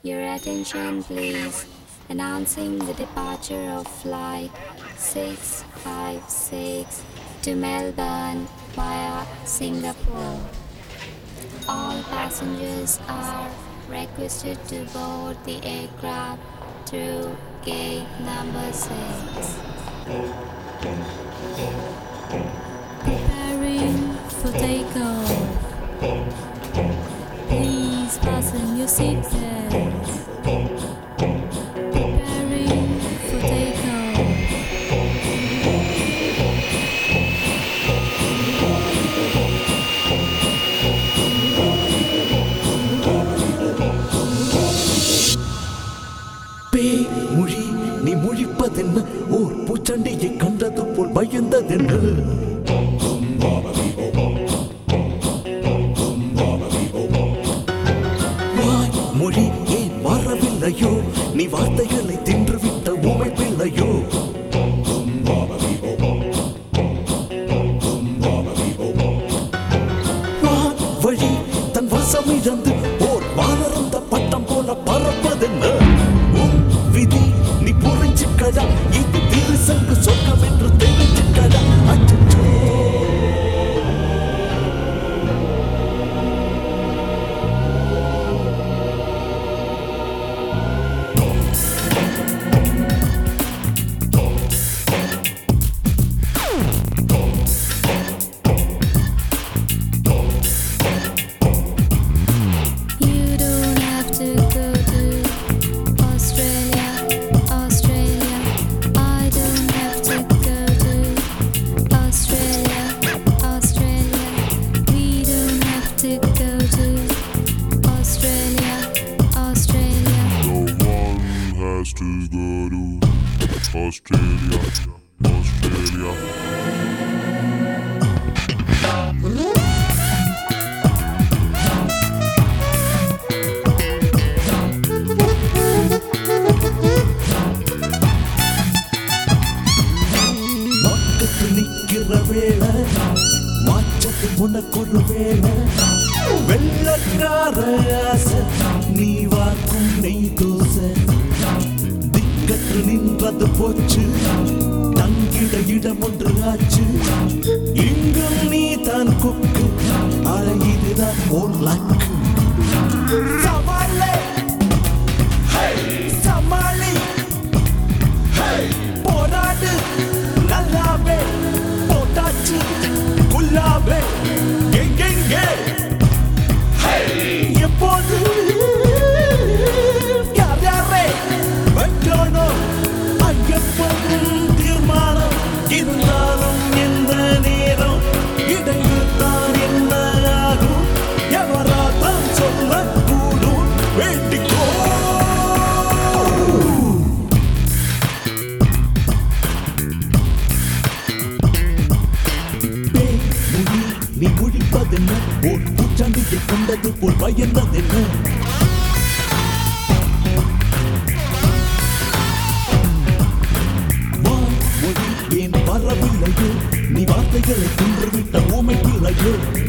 Your attention, please. Announcing the departure of flight 656 to Melbourne via Singapore. All passengers are requested to board the aircraft through gate number 6. Preparing for takeoff. Please fasten your seatbelts. Preparing for takeoff. பேய் மொழி நீ மொழிப்பதென்ன ஓர் பூச்சண்டையை கண்டது போல் பயந்ததென்ன வாய் மொழி ஏன் மாறவில்லையோ நீ வார்த்தைகளை தின்றுவிட்ட ஊமை பிள்ளையோ வான் வழி தன் வசம் இழந்து ஓர் வானரந்த பட்டம் போல பறப்பதென்ன உன் விதி நீ புரிஞ்சுக்கடா இது திருசங்கு சொர்க்கம் என்று தெரிஞ்சுக்கடா அச்சச்சோ You don't have to go to Australia, Australia. I don't have to go to Australia, Australia. We don't have to go to Australia, Australia. No one has to go to Australia, Australia. மாக்கத்து நிக்கிற வேளை மாச்சத்து உனக்கொரு வேளை வெள்ளக்கார ஆசை நீ வாக்கும் நெய் தோசை திக்கற்று நின்றது போச்சு தங்கிட இடம் ஒன்று ஆச்சு இங்கும் நீ தான் கொக்கு அட இதுதான் ஓர் லக்கு சவாலே சமாளி போராடு நல்லாவே போட்டாச்சு குல்லாவே எங்கெங்கே எப்போது யார் யாரே வைக்கணும் ஐயப்பன் தீர்மானம் இருந்தாலும் எந்த நேரம் இடையில்தான் என்ன ஆகும் எவராதான் சொல்லக்கூடும் வேண்டிக்கோ பேய் மொழி நீ மொழிப்பதென்ன ஓர் பூச்சாண்டியை கண்டது போல் பயந்ததென்ன வாய் மொழி ஏன் வரவில்லையோ நீ வார்த்தைகளை தின்றுவிட்ட ஊமை பிள்ளையோ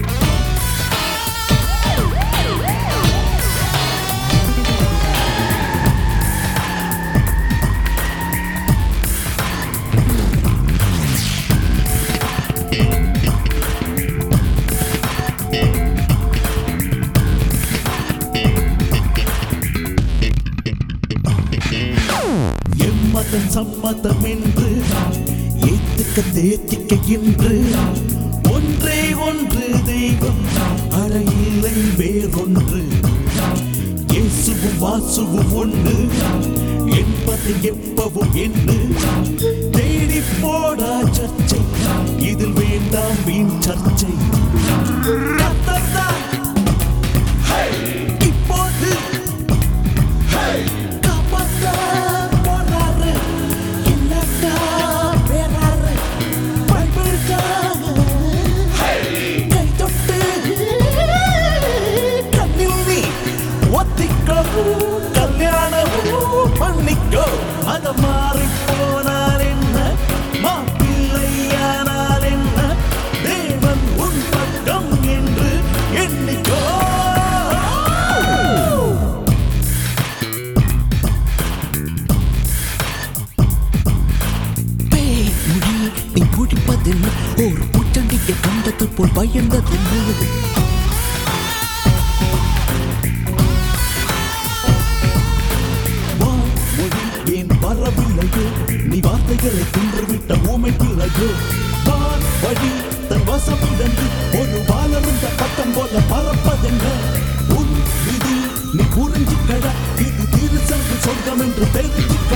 எம்மதம் சம்மதம் என்று ஏத்துக்க தேத்திக்க என்று ஒன்றே ஒன்று தெய்வம் அட இல்லை வேறொன்று இயேசுவும் வாசுவும் ஒன்று என்பது எப்பவும் என்று தேடி போடா சர்ச்சை இதில் வேண்டாம் வீண் சர்ச்சை கர்த்தர்தான் இப்போது காப்பாத்த போறாரு இல்லட்டா வேறாரு பைபிள்காக கை தொட்டு கண்ணில் நீ ஒத்திக்கோ கல்யாணமோ பண்ணிக்கோ அத மாறி போனால் என்ன மாப்பிள்ளையானால் என்ன தேவன் உன் பக்கம் என்று போல் பயந்ததில்லை வான்மொழி ஏன் வரவில்லையோ நீ வார்த்தைகளை தின்றுவிட்ட ஊமை பிள்ளையோ வான் வழி தன் வசம் இழந்து ஒரு வாழருந்த பட்டம் போல பறப்பதென்ன உன் விதி நீ புரிஞ்சுக்கடா இது திருசங்கு சொர்க்கம் என்று தெரிஞ்சுக்க